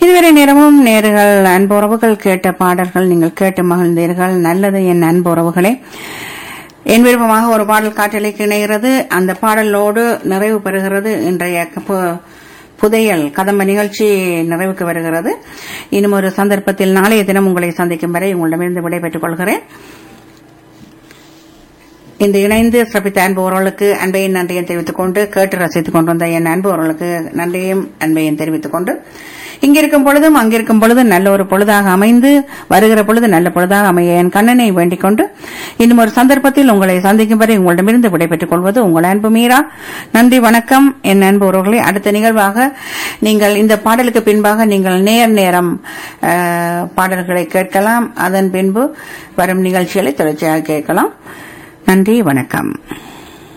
இதுவரை நேரமும் நேர்கள் அன்புறவுகள் கேட்ட பாடல்கள் நீங்கள் கேட்டு மகிழ்ந்தீர்கள் நல்லது என் அன்புறவுகளே என் விருப்பமாக ஒரு பாடல் காற்றலைக்கு இணைகிறது அந்த பாடலோடு நிறைவு பெறுகிறது இன்றைய பு- புதையல் கதம்ப நிகழ்ச்சி நிறைவுக்கு வருகிறது இன்னும் ஒரு சந்தர்ப்பத்தில் நாளைய தினம் உங்களை சந்திக்கும் வரை உங்களிடமிருந்து விடைபெற்றுக் கொள்கிறேன் இந்த இணைந்து சிறப்பித்த அன்புறவர்களுக்கு அன்பையும் நன்றியும் தெரிவித்துக் கொண்டு கேட்டு ரசித்துக் கொண்டிருந்த என் அன்புறவர்களுக்கு நன்றியும் அன்பையும் தெரிவித்துக் கொண்டு இங்கிருக்கும் பொழுதும் அங்கிருக்கும் பொழுதும் நல்ல ஒரு பொழுதாக அமைந்து வருகிற பொழுது நல்ல பொழுதாக அமைய என் கண்ணனை வேண்டிக் கொண்டு இன்னும் ஒரு சந்தர்ப்பத்தில் உங்களை சந்திக்கும் வரை உங்களிடமிருந்து விடைபெற்றுக் கொள்வது உங்கள் அன்பு மீரா நன்றி வணக்கம் என் அன்பு உறவுகளே அடுத்த நிகழ்வாக நீங்கள் இந்த பாடலுக்கு பின்பாக நீங்கள் நேர் நேரம் அஹ், பாடல்களை கேட்கலாம் அதன் பின்பு வரும் நிகழ்ச்சிகளை தொடர்ச்சியாக கேட்கலாம் நன்றி வணக்கம்